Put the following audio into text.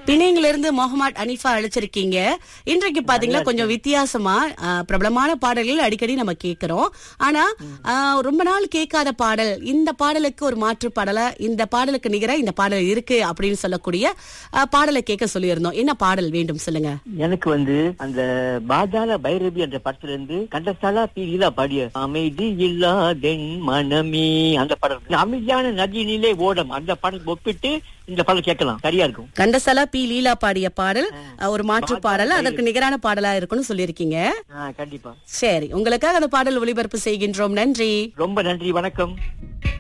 பிணைங்கில இருந்து முகமது அனிஃபா அழைச்சிருக்கீங்க இன்றைக்கு பாத்தீங்கன்னா கொஞ்சம் வித்தியாசமா ஆ, பிரபலமான பாடல்கள் அடிக்கடி நம்ம கேக்குறோம் ஆனா ஆ, ரொம்ப நாள் கேட்காத பாடல் இந்த பாடலுக்கு ஒரு மாற்று பாடலா இந்த பாடலுக்கு நிகரா இந்த பாடல் இருக்கு அப்படின்னு சொல்லக்கூடிய ஆ, பாடலை கேட்க சொல்லியிருந்தோம் என்ன பாடல் வேண்டும் சொல்லுங்க எனக்கு வந்து அந்த பாதாள பைரவி என்ற படத்துல இருந்து கண்டசாலா பி லீலா பாடிய அமைதி இல்லாதென் மனமே அந்த படம் இந்த அமைதியான நதியினிலே ஓடம் அந்த படம் ஒப்பிட்டு இந்த பாடல் கேட்கலாம் சரியா இருக்கும் கண்டசலா பி லீலா பாடிய பாடல் ஆ, ஒரு மாற்று பாடல் அதற்கு நிகரான பாடலா இருக்கும்னு சொல்லியிருக்கீங்க ஆ, கண்டிப்பா சரி உங்களுக்காக அந்த பாடல் ஒளிபரப்பு செய்கின்றோம் நன்றி ரொம்ப நன்றி வணக்கம்